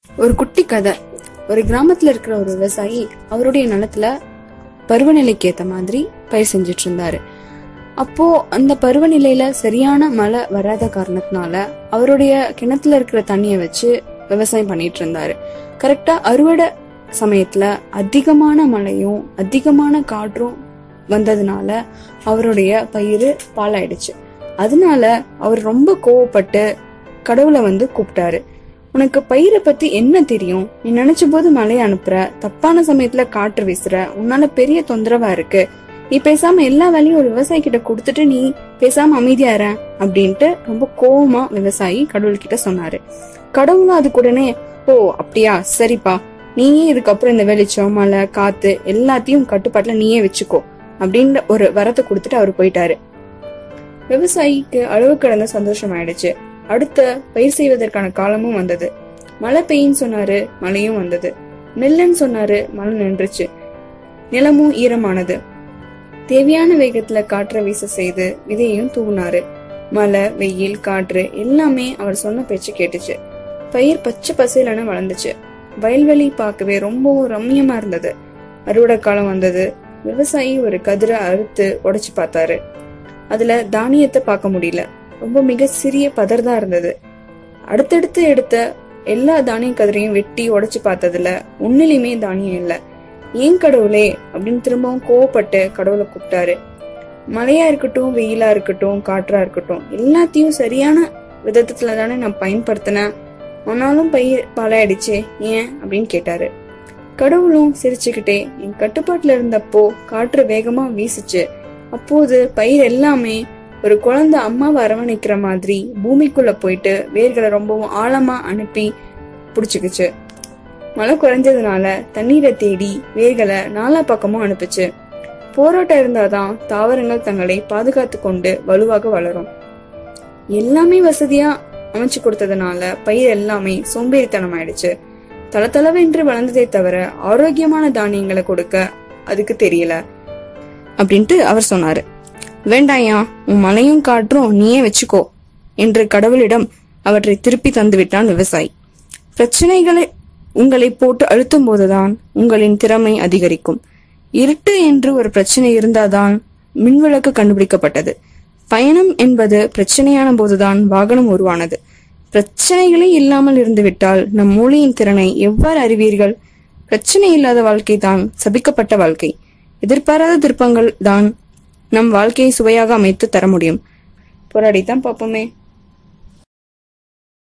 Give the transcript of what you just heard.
ஒரு குட்டி கதை ஒரு கிராமத்துல இருக்கிற ஒரு விவசாயி அவருடைய நிலத்துல பருவநிலைக்கு ஏத்த மாதிரி பயிர் செஞ்சுட்டு இருந்தாரு அப்போ அந்த பருவநிலையில சரியான மழை வராத காரணத்தினால அவருடைய கிணத்துல இருக்கிற தண்ணியை வச்சு விவசாயம் பண்ணிட்டு இருந்தாரு கரெக்டா அறுவடை சமயத்துல அதிகமான மழையும் அதிகமான காற்றும் வந்ததுனால அவருடைய பயிர் பாலாயிடுச்சு அதனால அவர் ரொம்ப கோவப்பட்டு கடவுளை வந்து கூப்பிட்டாரு உனக்கு பயிரை பத்தி என்ன தெரியும் நீ நினைச்ச போது மழையை அனுப்புற தப்பான சமயத்துல காற்று வீசுற உன்னால பெரிய தொந்தரவா இருக்கு நீ பேசாம எல்லா வேலையும் ஒரு விவசாயி கிட்ட கொடுத்துட்டு நீ பேசாம அமைதியா இரு அப்படின்ட்டு ரொம்ப கோவமா விவசாயி கடவுள்கிட்ட சொன்னாரு கடவுளும் அதுக்கு உடனே ஓ அப்படியா சரிப்பா நீயே இதுக்கப்புறம் இந்த வெளிச்சம் மழை காத்து எல்லாத்தையும் கட்டுப்பாட்டுல நீயே வச்சுக்கோ அப்படின்ற ஒரு வரத்தை கொடுத்துட்டு அவர் போயிட்டாரு விவசாயிக்கு அளவு கடந்த சந்தோஷம் ஆயிடுச்சு அடுத்த பயிர் செய்வதற்கான காலமும் வந்தது மழை பெய்யும் சொன்னாரு மழையும் வந்தது நெல்லுன்னு சொன்னாரு மழை நின்றுச்சு நிலமும் ஈரமானது தேவையான வேகத்துல காற்றை வீச செய்து விதையையும் தூவினாரு மழை வெயில் காற்று எல்லாமே அவர் சொன்ன பேச்சு கேட்டுச்சு பயிர் பச்சை பசேலன்னு வளர்ந்துச்சு வயல்வெளி பார்க்கவே ரொம்பவும் ரம்மியமா இருந்தது அறுவடை காலம் வந்தது விவசாயி ஒரு கதிரை அறுத்து உடைச்சு பார்த்தாரு அதுல தானியத்தை பார்க்க முடியல ரொம்ப மிக சிறிய பதர் தான் இருந்தது அடுத்தடுத்து எடுத்த எல்லா தானிய கதிரையும் வெட்டி உடைச்சு பார்த்ததுல ஒன்னிலையுமே தானியம் இல்ல ஏன் கடவுளே அப்படின்னு திரும்பவும் கோவப்பட்டு கடவுளை கூப்பிட்டாரு மழையா இருக்கட்டும் வெயிலா இருக்கட்டும் காற்றா இருக்கட்டும் எல்லாத்தையும் சரியான விதத்துல தானே நான் பயன்படுத்தினேன் ஆனாலும் பயிர் பாலாயிடுச்சே ஏன் அப்படின்னு கேட்டாரு கடவுளும் சிரிச்சுக்கிட்டே என் கட்டுப்பாட்டுல இருந்தப்போ காற்று வேகமா வீசுச்சு அப்போது பயிர் எல்லாமே ஒரு குழந்தை அம்மாவை அரவணைக்கிற மாதிரி பூமிக்குள்ள போயிட்டு வேர்களை ரொம்பவும் ஆழமா அனுப்பி புடிச்சுக்குச்சு மழை குறைஞ்சதுனால தண்ணீரை தேடி வேர்களை நாலா பக்கமும் அனுப்புச்சு போராட்டம் இருந்தாதான் தாவரங்கள் தங்களை பாதுகாத்து கொண்டு வலுவாக வளரும் எல்லாமே வசதியா அமைச்சு கொடுத்ததுனால பயிர் எல்லாமே சோம்பேறித்தனம் ஆயிடுச்சு தளதளவென்று வளர்ந்ததே தவிர ஆரோக்கியமான தானியங்களை கொடுக்க அதுக்கு தெரியல அப்படின்ட்டு அவர் சொன்னாரு வேண்டாயா உன் மலையும் காற்றும் நீயே வச்சுக்கோ என்று கடவுளிடம் அவற்றை திருப்பி தந்து விட்டான் விவசாயி பிரச்சனைகளை உங்களை போட்டு அழுத்தும் போதுதான் உங்களின் திறமை அதிகரிக்கும் இருட்டு என்று ஒரு பிரச்சனை இருந்தாதான் மின்விளக்கு கண்டுபிடிக்கப்பட்டது பயணம் என்பது பிரச்சனையான போதுதான் வாகனம் உருவானது பிரச்சனைகளே இல்லாமல் இருந்துவிட்டால் நம் மூளையின் திறனை எவ்வாறு அறிவீர்கள் பிரச்சனை இல்லாத வாழ்க்கை தான் சபிக்கப்பட்ட வாழ்க்கை எதிர்பாராத திருப்பங்கள் தான் நம் வாழ்க்கையை சுவையாக அமைத்து தர முடியும் போராடித்தான் பார்ப்போமே